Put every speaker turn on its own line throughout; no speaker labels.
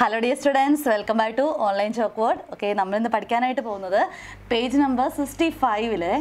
hello dear students welcome back to online chalk board okay നമ്മളിന്ന് പഠിക്കാനായിട്ട് പോകുന്നത് page number sixty ഫൈവിലെ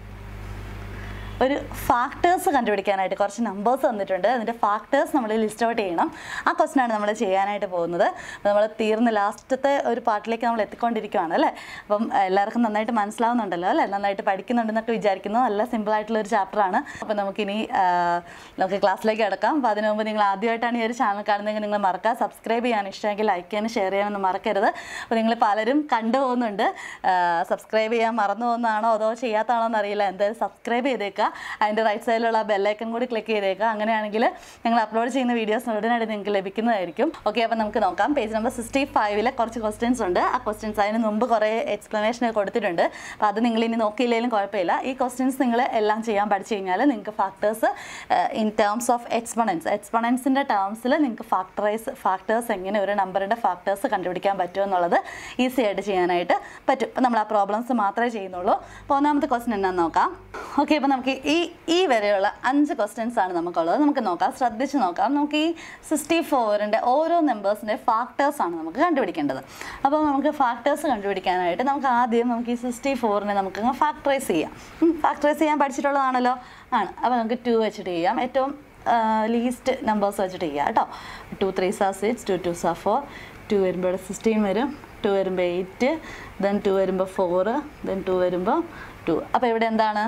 ഒരു factors കണ്ടുപിടിക്കാനായിട്ട് കുറച്ച് നമ്പേഴ്സ് തന്നിട്ടുണ്ട് അതിൻ്റെ ഫാക്ടേഴ്സ് നമ്മൾ ലിസ്റ്റ് ഔട്ട് ചെയ്യണം ആ question ആണ് നമ്മൾ ചെയ്യാനായിട്ട് പോകുന്നത് അപ്പോൾ നമ്മൾ തീർന്ന് ലാസ്റ്റത്തെ ഒരു പാർട്ടിലേക്ക് നമ്മൾ എത്തിക്കൊണ്ടിരിക്കുകയാണ് അല്ലേ അപ്പം എല്ലാവർക്കും നന്നായിട്ട് മനസ്സിലാവുന്നുണ്ടല്ലോ അല്ലേ നന്നായിട്ട് പഠിക്കുന്നുണ്ടെന്നൊക്കെ വിചാരിക്കുന്നു നല്ല സിമ്പിൾ ആയിട്ടുള്ള ഒരു ചാപ്റ്ററാണ് അപ്പോൾ നമുക്കിനി ആ, നമുക്ക് ക്ലാസ്സിലേക്ക് കിടക്കാം അപ്പോൾ അതിനു മുമ്പ് നിങ്ങൾ ആദ്യമായിട്ടാണ് ഈ ഒരു ചാനൽ കാണുന്നതെങ്കിൽ നിങ്ങൾ മറക്കുക സബ്സ്ക്രൈബ് ചെയ്യാൻ ഇഷ്ടമെങ്കിൽ ലൈക്ക് ചെയ്യാനും ഷെയർ ചെയ്യാനൊന്നും മറക്കരുത് അപ്പോൾ നിങ്ങൾ പലരും കണ്ടു പോകുന്നുണ്ട് സബ്സ്ക്രൈബ് ചെയ്യാൻ മറന്നു പോകുന്നതാണോ അതോ ചെയ്യാത്തതാണോ എന്നറിയില്ല എന്തായാലും സബ്സ്ക്രൈബ് ചെയ്തേക്കുക അതിൻ്റെ റൈറ്റ് സൈഡിലുള്ള ബെല്ലൈക്കൺ കൂടി ക്ലിക്ക് ചെയ്തേക്കുക അങ്ങനെയാണെങ്കിൽ ഞങ്ങൾ അപ്ലോഡ് ചെയ്യുന്ന വീഡിയോസ് ഉടനടി നിങ്ങൾക്ക് ലഭിക്കുന്നതായിരിക്കും ഓക്കെ അപ്പോൾ നമുക്ക് നോക്കാം പേജ് നമ്പർ സിക്സ്റ്റി ഫൈവിലെ കുറച്ച് ക്വസ്റ്റ്യൻസ് ഉണ്ട് ആ ക്വസ്റ്റ്യൻസ് അതിന് മുമ്പ് കുറേ എക്സ്പ്ലനേഷൻ കൊടുത്തിട്ടുണ്ട് അപ്പോൾ അത് നിങ്ങൾ ഇനി നോക്കിയില്ലെങ്കിലും കുഴപ്പമില്ല ഈ ക്വസ്റ്റ്യൻസ് നിങ്ങൾ എല്ലാം ചെയ്യാൻ പഠിച്ചു കഴിഞ്ഞാൽ നിങ്ങൾക്ക് factors in terms of exponents എക്സ്പൊണൻസിൻ്റെ ടേംസിൽ നിങ്ങൾക്ക് ഫാക്ടറൈസ് ഫാക്ടേഴ്സ് എങ്ങനെ ഒരു നമ്പറിൻ്റെ ഫാക്ടേഴ്സ് കണ്ടുപിടിക്കാൻ പറ്റും എന്നുള്ളത് ഈസി ആയിട്ട് ചെയ്യാനായിട്ട് പറ്റും അപ്പോൾ നമ്മൾ ആ പ്രോബ്ലംസ് മാത്രമേ ചെയ്യുന്നുള്ളൂ അപ്പോൾ ഒന്നാമത്തെ ക്വസ്റ്റ്യൻ എന്നാന്ന് നോക്കാം ഓക്കെ അപ്പോൾ നമുക്ക് ഈ ഈ വരെയുള്ള അഞ്ച് ക്വസ്റ്റ്യൻസ് ആണ് നമുക്കുള്ളത് നമുക്ക് നോക്കാം ശ്രദ്ധിച്ച് നോക്കാം നമുക്ക് ഈ സിക്സ്റ്റി ഫോറിൻ്റെ ഓരോ നമ്പേഴ്സിൻ്റെ ഫാക്ടേഴ്സ് ആണ് നമുക്ക് കണ്ടുപിടിക്കേണ്ടത് അപ്പോൾ നമുക്ക് ഫാക്ടേഴ്സ് കണ്ടുപിടിക്കാനായിട്ട് നമുക്ക് ആദ്യം നമുക്ക് ഈ സിക്സ്റ്റി ഫോറിനെ നമുക്ക് ഫാക്ടറൈസ് ചെയ്യാം ഫാക്ടറൈസ് ചെയ്യാൻ പഠിച്ചിട്ടുള്ളതാണല്ലോ ആണ് അപ്പോൾ നമുക്ക് ടു വെച്ചിട്ട് ചെയ്യാം ഏറ്റവും ലീസ്റ്റ് നമ്പേഴ്സ് വെച്ചിട്ട് ചെയ്യാം കേട്ടോ two three are six two two are four two വരുമ്പോൾ സിക്സ്റ്റീൻ വരും ടു വരുമ്പോൾ എയ്റ്റ് ദെൻ ടു വരുമ്പോൾ ഫോറ് ദെൻ ടു വരുമ്പോൾ ടു അപ്പോൾ ഇവിടെ എന്താണ്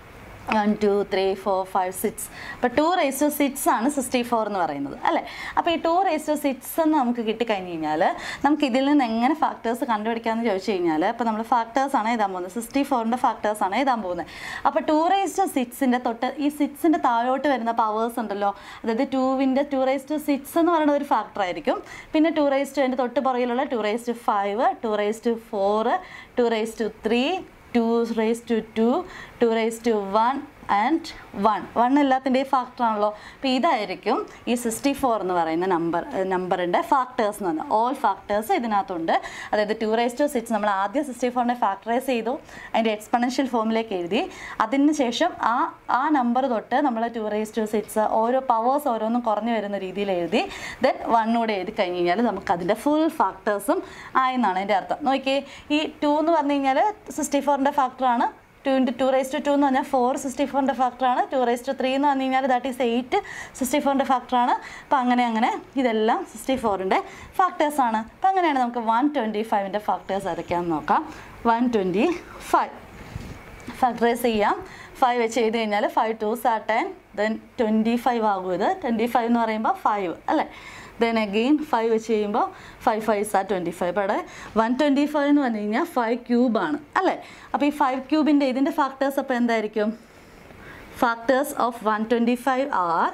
one two three four five six അപ്പോൾ ടു റേസ് ടു സിക്സ് ആണ് സിക്സ്റ്റി ഫോർ എന്ന് പറയുന്നത് അല്ലേ അപ്പോൾ ഈ ടു റേസ് ടു സിക്സ് എന്ന് നമുക്ക് കിട്ടിക്കഴിഞ്ഞ് കഴിഞ്ഞാൽ നമുക്ക് ഇതിൽ നിന്ന് എങ്ങനെ ഫാക്ടേഴ്സ് കണ്ടുപിടിക്കാമെന്ന് ചോദിച്ചു കഴിഞ്ഞാൽ ഇപ്പോൾ നമ്മൾ ഫാക്ടേഴ്സ് ആണ് എഴുതാൻ പോകുന്നത് സിക്സ്റ്റി ഫോറിൻ്റെ ഫാക്ടേഴ്സ് ആണ് എഴുതാൻ പോകുന്നത് അപ്പോൾ ടു റേസ് ടു സിക്സിൻ്റെ തൊട്ട് ഈ സിക്സിൻ്റെ താഴോട്ട് വരുന്ന പവേഴ്സ് ഉണ്ടല്ലോ അതായത് ടൂവിൻ്റെ ടു റേസ് ടു സിക്സ് എന്ന് പറയുന്ന ഒരു ഫാക്ടർ ആയിരിക്കും പിന്നെ ടു റേസ് ടു അതിൻ്റെ തൊട്ട് പുറകിലുള്ള two raise to five two raise to four two raise to three two raise to two two raise to one and one one എല്ലാത്തിൻ്റെയും factor ആണല്ലോ അപ്പോൾ ഇതായിരിക്കും ഈ സിക്സ്റ്റി ഫോർ എന്ന് പറയുന്ന നമ്പർ നമ്പറിൻ്റെ ഫാക്ടേഴ്സ് എന്ന് പറഞ്ഞാൽ ഓൾ ഫാക്ടേഴ്സ് ഇതിനകത്തുണ്ട് അതായത് ടു റേസ് ടു സിക്സ് നമ്മൾ ആദ്യം സിക്സ്റ്റി ഫോറിനെ ഫാക്ടറൈസ് ചെയ്തു അതിൻ്റെ എക്സ്പെണൻഷ്യൽ ഫോമിലേക്ക് എഴുതി അതിന് ശേഷം ആ ആ നമ്പർ തൊട്ട് നമ്മൾ ടു റേസ് ടു സിക്സ് ഓരോ പവേഴ്സ് ഓരോന്നും കുറഞ്ഞു വരുന്ന രീതിയിൽ എഴുതി ദെൻ വണ്ണൂടെ എഴുതി കഴിഞ്ഞ് കഴിഞ്ഞാൽ നമുക്ക് അതിൻ്റെ ഫുൾ ഫാക്ടേഴ്സും ആയെന്നാണ് അതിൻ്റെ അർത്ഥം നോക്കിയേ ഈ ടു എന്ന് പറഞ്ഞു കഴിഞ്ഞാൽ സിക്സ്റ്റി ഫോറിൻ്റെ ഫാക്ടറാണ് two into two raise to two എന്ന് പറഞ്ഞാൽ ഫോർ സിക്സ്റ്റി ഫോറിൻ്റെ ഫാക്ടറാണ് ടു റേസ് ടു ത്രീ എന്ന് പറഞ്ഞു കഴിഞ്ഞാൽ ദാറ്റ് ഈസ് എയ്റ്റ് സിക്സ്റ്റി ഫോറിൻ്റെ ഫാക്ടറാണ് അപ്പോൾ അങ്ങനെ അങ്ങനെ ഇതെല്ലാം സിക്സ്റ്റി ഫോറിൻ്റെ ഫാക്ടേഴ്സാണ് അപ്പോൾ അങ്ങനെയാണ് നമുക്ക് വൺ ട്വൻറ്റി ഫൈവിൻ്റെ ഫാക്ടേഴ്സ് ഏതൊക്കെയാണെന്ന് നോക്കാം വൺ ട്വൻറ്റി ഫൈവ് ഫാക്ടറൈസ് ചെയ്യാം ഫൈവ് വെച്ച് ചെയ്ത് കഴിഞ്ഞാൽ five two are ten then twenty five ആകും ഇത് ട്വൻറ്റി ഫൈവ് എന്ന് പറയുമ്പോൾ ഫൈവ് അല്ലേ ദെൻ അഗെയിൻ ഫൈവ് വെച്ച് ചെയ്യുമ്പോൾ five five are twenty five അപ്പോൾ അവിടെ വൺ ട്വൻറ്റി ഫൈവ് എന്ന് പറഞ്ഞു കഴിഞ്ഞാൽ ഫൈവ് ക്യൂബാണ് അല്ലേ അപ്പോൾ ഈ ഫൈവ് ക്യൂബിൻ്റെ ഇതിൻ്റെ ഫാക്ടേഴ്സ് അപ്പോൾ എന്തായിരിക്കും factors of one twenty five are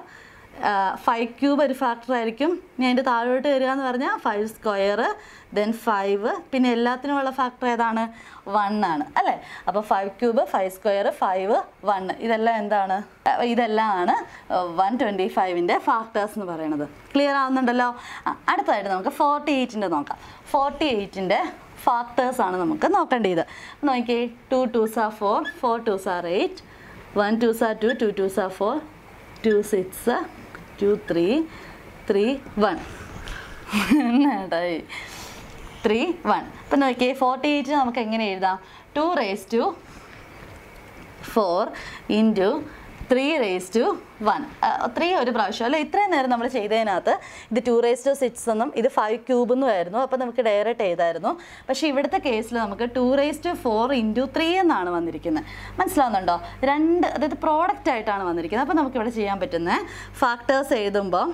five cube ഒരു ഫാക്ടർ ആയിരിക്കും ഇനി അതിൻ്റെ താഴോട്ട് വരിക എന്ന് പറഞ്ഞാൽ ഫൈവ് സ്ക്വയർ ദെൻ ഫൈവ് പിന്നെ എല്ലാത്തിനുമുള്ള ഫാക്ടർ ഏതാണ് വൺ ആണ് അല്ലേ അപ്പോൾ five cube five square five one ഇതെല്ലാം എന്താണ് അഹ് ഇതെല്ലാം ആണ് വൺ ട്വൻറ്റി ഫൈവിൻ്റെ ഫാക്ടേഴ്സ് എന്ന് പറയുന്നത് ക്ലിയർ ആവുന്നുണ്ടല്ലോ ആ, അടുത്തതായിട്ട് നമുക്ക് ഫോർട്ടി എയ്റ്റിൻ്റെ നോക്കാം ഫോർട്ടി എയ്റ്റിൻ്റെ ഫാക്ടേഴ്സ് ആണ് നമുക്ക് നോക്കേണ്ടത് നോക്കിയേ two two are four four two are eight one two are two two two are four two six two three three one എന്നാടായി ത്രീ വൺ അപ്പം നോക്കിയേ ഫോർട്ടി എയ്റ്റ് നമുക്ക് എങ്ങനെ എഴുതാം two raise to four into three raise to one three ഒരു പ്രാവശ്യം അല്ലേ ഇത്രയും നേരം നമ്മൾ ചെയ്തതിനകത്ത് ഇത് ടു റേസ് ടു സിക്സ് എന്നും ഇത് ഫൈവ് ക്യൂബ് എന്നും ആയിരുന്നു അപ്പോൾ നമുക്ക് ഡയറക്റ്റ് ചെയ്തായിരുന്നു പക്ഷേ ഇവിടുത്തെ കേസിൽ നമുക്ക് two raise to four into three എന്നാണ് വന്നിരിക്കുന്നത് മനസ്സിലാവുന്നുണ്ടോ രണ്ട് അതായത് പ്രോഡക്റ്റ് ആയിട്ടാണ് വന്നിരിക്കുന്നത് അപ്പോൾ നമുക്ക് ഇവിടെ ചെയ്യാൻ പറ്റുന്ന ഫാക്ടേഴ്സ് എഴുതുമ്പോൾ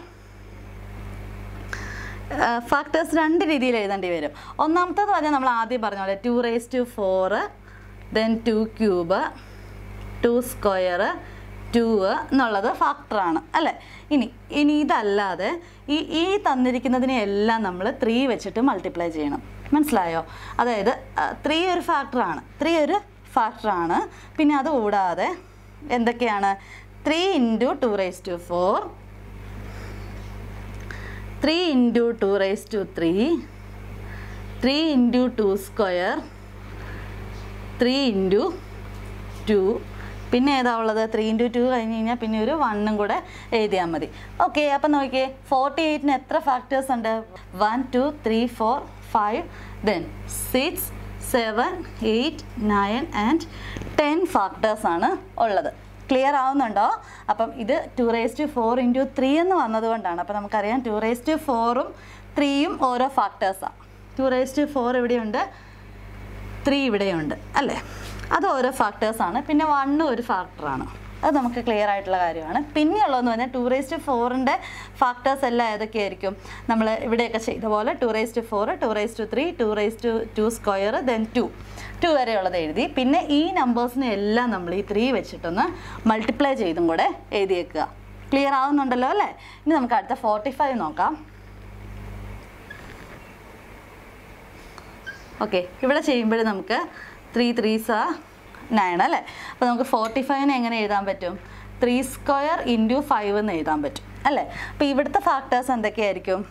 ഫാക്ടേഴ്സ് രണ്ട് രീതിയിൽ എഴുതേണ്ടി വരും ഒന്നാമത്തേത് പറഞ്ഞാൽ നമ്മൾ ആദ്യം പറഞ്ഞ പോലെ two raise to four then two cube two square two എന്നുള്ളത് ഫാക്ടറാണ് അല്ലേ ഇനി ഇനി ഇതല്ലാതെ ഈ ഈ തന്നിരിക്കുന്നതിനെ എല്ലാം നമ്മൾ ത്രീ വെച്ചിട്ട് മൾട്ടിപ്ലൈ ചെയ്യണം മനസ്സിലായോ അതായത് ത്രീ ഒരു ഫാക്ടറാണ് ത്രീ ഒരു ഫാക്ടറാണ് പിന്നെ അത് കൂടാതെ എന്തൊക്കെയാണ് three into two raise to four three into two raise to three three into two square three into two പിന്നെ ഏതാ ഉള്ളത് ത്രീ ഇൻറ്റു ടു കഴിഞ്ഞ് കഴിഞ്ഞാൽ പിന്നെ ഒരു വണ്ണും കൂടെ എഴുതിയാൽ മതി ഓക്കെ അപ്പം നോക്കിയേ ഫോർട്ടി എയ്റ്റിന് എത്ര ഫാക്ടേഴ്സ് ഉണ്ട് one two three four five then six seven eight nine and ten factors ആണ് ഉള്ളത് ക്ലിയർ ആവുന്നുണ്ടോ അപ്പം ഇത് two raise to four into three എന്ന് വന്നതുകൊണ്ടാണ് അപ്പം നമുക്കറിയാം ടു റേസ് ടു ഫോറും ത്രീയും ഓരോ ഫാക്ടേഴ്സാണ് ടു റേസ് ടു ഫോർ ഇവിടെയുണ്ട് ത്രീ ഇവിടെയുണ്ട് അല്ലേ അത് ഓരോ ഫാക്ടേഴ്സാണ് പിന്നെ വണ്ണും ഒരു ഫാക്ടറാണ് അത് നമുക്ക് ക്ലിയർ ആയിട്ടുള്ള കാര്യമാണ് പിന്നെയുള്ളതെന്ന് പറഞ്ഞാൽ ടു റേസ് ടു ഫോറിൻ്റെ ഫാക്ടേഴ്സ് എല്ലാം ഏതൊക്കെയായിരിക്കും നമ്മൾ ഇവിടെയൊക്കെ ചെയ്ത പോലെ two raise to four two raise to three two raise to two square then two to വരെയുള്ളത് എഴുതി പിന്നെ ഈ നമ്പേഴ്സിനെ എല്ലാം നമ്മൾ ഈ ത്രീ വെച്ചിട്ടൊന്ന് മൾട്ടിപ്ലൈ ചെയ്തും കൂടെ എഴുതിയേക്കുക ക്ലിയർ ആവുന്നുണ്ടല്ലോ അല്ലേ ഇനി നമുക്ക് അടുത്ത ഫോർട്ടി ഫൈവ് നോക്കാം ഓക്കെ ഇവിടെ ചെയ്യുമ്പോൾ നമുക്ക് ത്രീ ത്രീസ് നയൻ അല്ലേ അപ്പോൾ നമുക്ക് ഫോർട്ടി ഫൈവിന് എങ്ങനെ എഴുതാൻ പറ്റും ത്രീ സ്ക്വയർ ഇൻറ്റു ഫൈവ് എന്ന് എഴുതാൻ പറ്റും അല്ലേ അപ്പോൾ ഇവിടുത്തെ ഫാക്ടേഴ്സ് എന്തൊക്കെയായിരിക്കും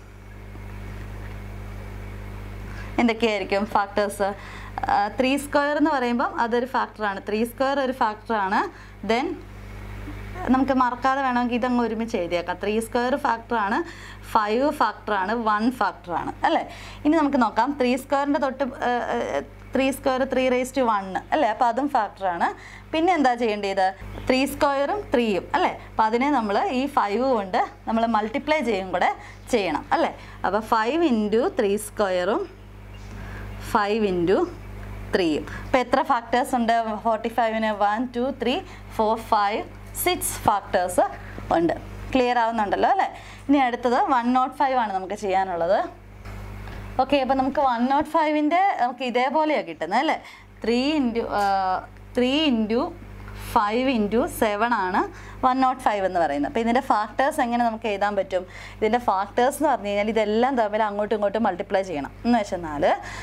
എന്തൊക്കെയായിരിക്കും ഫാക്ടേഴ്സ് ത്രീ സ്ക്വയർ എന്ന് പറയുമ്പം അതൊരു ഫാക്ടറാണ് ത്രീ സ്ക്വയർ ഒരു ഫാക്ടറാണ് ദെൻ നമുക്ക് മറക്കാതെ വേണമെങ്കിൽ ഇതങ്ങ് ഒരുമിച്ച് എഴുതിയേക്കാം ത്രീ സ്ക്വയർ ഫാക്ടറാണ് ഫൈവ് ഫാക്ടറാണ് വൺ ഫാക്ടറാണ് അല്ലേ ഇനി നമുക്ക് നോക്കാം ത്രീ സ്ക്വയറിൻ്റെ തൊട്ട് three square three raise to one അല്ലേ അപ്പോൾ അതും ഫാക്ടറാണ് പിന്നെ എന്താ ചെയ്യേണ്ടത് ത്രീ സ്ക്വയറും ത്രീയും അല്ലേ അപ്പോൾ അതിനെ നമ്മൾ ഈ ഫൈവ് കൊണ്ട് നമ്മൾ മൾട്ടിപ്ലൈ ചെയ്യും കൂടെ ചെയ്യണം അല്ലേ അപ്പോൾ ഫൈവ് ഇൻറ്റു ത്രീ സ്ക്വയറും ഫൈവ് ഇൻറ്റു ത്രീയും അപ്പോൾ എത്ര ഫാക്ടേഴ്സ് ഉണ്ട് ഫോർട്ടി ഫൈവിന് one two three four five six factors ഉണ്ട് ക്ലിയർ ആവുന്നുണ്ടല്ലോ അല്ലേ ഇനി അടുത്തത് വൺ നോട്ട് ഫൈവ് ആണ് നമുക്ക് ചെയ്യാനുള്ളത് ഓക്കെ അപ്പോൾ നമുക്ക് വൺ നോട്ട് ഫൈവിൻ്റെ നമുക്ക് ഇതേപോലെയാണ് കിട്ടുന്നത് അല്ലേ three into three into five into seven ആണ് വൺ നോട്ട് ഫൈവ് എന്ന് പറയുന്നത് അപ്പോൾ ഇതിൻ്റെ ഫാക്ടേഴ്സ് എങ്ങനെ നമുക്ക് എഴുതാൻ പറ്റും ഇതിൻ്റെ ഫാക്ടേഴ്സ് എന്ന് പറഞ്ഞു കഴിഞ്ഞാൽ ഇതെല്ലാം തമ്മിൽ അങ്ങോട്ടും ഇങ്ങോട്ടും മൾട്ടിപ്ലൈ ചെയ്യണം എന്ന് വെച്ചെന്നാൽ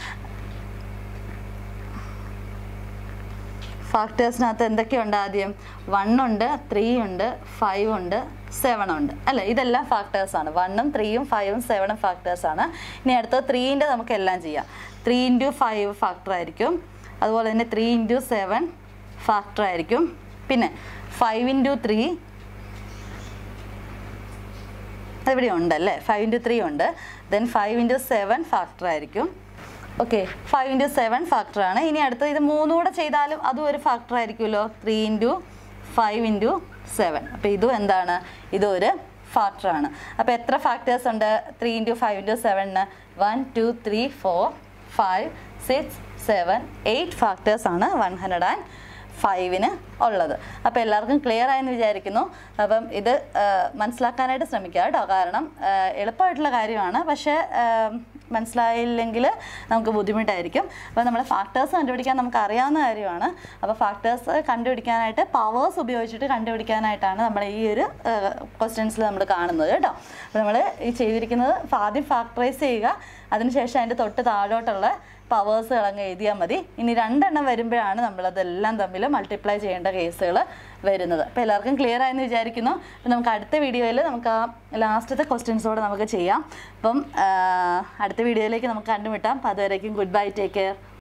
ഫാക്ടേഴ്സിനകത്ത് എന്തൊക്കെയുണ്ട് ആദ്യം വൺ ഉണ്ട് ത്രീ ഉണ്ട് ഫൈവ് ഉണ്ട് സെവൻ ഉണ്ട് അല്ലേ ഇതെല്ലാം ഫാക്ടേഴ്സാണ് വണ്ണും ത്രീയും ഫൈവും സെവനും ഫാക്ടേഴ്സാണ് ഇനി അടുത്തത് ത്രീൻ്റെ നമുക്ക് എല്ലാം ചെയ്യാം ത്രീ ഇൻറ്റു ഫൈവ് ഫാക്ടർ ആയിരിക്കും അതുപോലെ തന്നെ ത്രീ ഇൻറ്റു സെവൻ ഫാക്ടർ ആയിരിക്കും പിന്നെ ഫൈവ് ഇൻറ്റു ത്രീ അതിവിടെ ഉണ്ടല്ലേ ഫൈവ് ഇൻറ്റു ത്രീ ഉണ്ട് then five into seven factor ആയിരിക്കും ഓക്കെ ഫൈവ് ഇൻറ്റു സെവൻ ഫാക്ടറാണ് ഇനി അടുത്തത് ഇത് മൂന്നുകൂടെ ചെയ്താലും അതും ഒരു ഫാക്ടർ ആയിരിക്കുമല്ലോ three into five into seven അപ്പോൾ ഇതും എന്താണ് ഇതും ഒരു ഫാക്ടറാണ് അപ്പോൾ എത്ര ഫാക്ടേഴ്സ് ഉണ്ട് ത്രീ ഇൻറ്റു ഫൈവ് ഇൻറ്റു സെവനിന് one two three four five six seven eight ഫാക്ടേഴ്സാണ് വൺ ഹൺഡ്രഡ് ആൻഡ് ഫൈവിന് ഉള്ളത് അപ്പോൾ എല്ലാവർക്കും ക്ലിയർ ആയെന്ന് വിചാരിക്കുന്നു അപ്പം ഇത് ആ, മനസ്സിലാക്കാനായിട്ട് ശ്രമിക്കുക കേട്ടോ കാരണം ആ, എളുപ്പമായിട്ടുള്ള കാര്യമാണ് പക്ഷേ ആ, മനസ്സിലായില്ലെങ്കിൽ നമുക്ക് ബുദ്ധിമുട്ടായിരിക്കും അപ്പോൾ നമ്മൾ ഫാക്ടേഴ്സ് കണ്ടുപിടിക്കാൻ നമുക്ക് അറിയാവുന്ന കാര്യമാണ് അപ്പോൾ ഫാക്ടേഴ്സ് കണ്ടുപിടിക്കാനായിട്ട് പവേഴ്സ് ഉപയോഗിച്ചിട്ട് കണ്ടുപിടിക്കാനായിട്ടാണ് നമ്മൾ ഈ ഒരു ക്വസ്റ്റ്യൻസിൽ നമ്മൾ കാണുന്നത് കേട്ടോ അപ്പോൾ നമ്മൾ ഈ ചെയ്തിരിക്കുന്നത് ആദ്യം ഫാക്ടറൈസ് ചെയ്യുക അതിനുശേഷം അതിൻ്റെ തൊട്ട് താഴോട്ടുള്ള പവേഴ്സുകൾ അങ്ങ് എഴുതിയാൽ മതി ഇനി രണ്ടെണ്ണം വരുമ്പോഴാണ് നമ്മളതെല്ലാം തമ്മിൽ മൾട്ടിപ്ലൈ ചെയ്യേണ്ട കേസുകൾ വരുന്നത് അപ്പോൾ എല്ലാവർക്കും ക്ലിയർ ആയെന്ന് വിചാരിക്കുന്നു അപ്പം നമുക്ക് അടുത്ത വീഡിയോയിൽ നമുക്ക് ആ ലാസ്റ്റത്തെ ക്വസ്റ്റ്യൻസോടെ നമുക്ക് ചെയ്യാം അപ്പം ആ, അടുത്ത വീഡിയോയിലേക്ക് നമുക്ക് കണ്ടുമുട്ടാം അപ്പോൾ അതുവരേക്കും ഗുഡ് ബൈ ടേക്ക് കെയർ